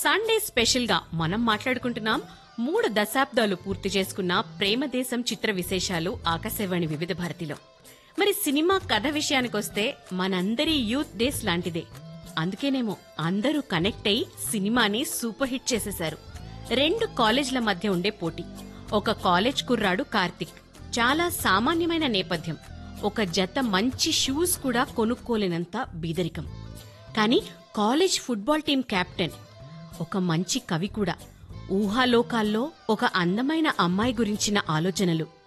Sunday special గా మనం మాట్లాడుకుంటున్నాం మూడు దశాబ్దాలు పూర్తి చేసుకున్న ప్రేమదేశం చిత్ర విశేషాలు ఆకాశవాణి వివిధ భారతిలో మరి సినిమా కథ విషయానికొస్తే మనందరి యూత్ డేస్ లాంటిదే అందుకేనేమో అందరూ కనెక్ట్ అయి సినిమాని సూపర్ హిట్ చేసేశారు రెండు కాలేజ్ల మధ్య ఉండే పోటీ ఒక కాలేజ్ కుర్రాడు కార్తిక్ చాలా సామాన్యమైన నేపథ్యం ఒక జత మంచి షూస్ కూడా కొనుక్కోలేనంత బీదరికం కానీ కాలేజ్ ఫుట్బాల్ టీం కెప్టెన్ ఒక మంచి కవి కూడా ఊహాలోకాల్లో ఒక అందమైన అమ్మాయి గురించిన ఆలోచనలు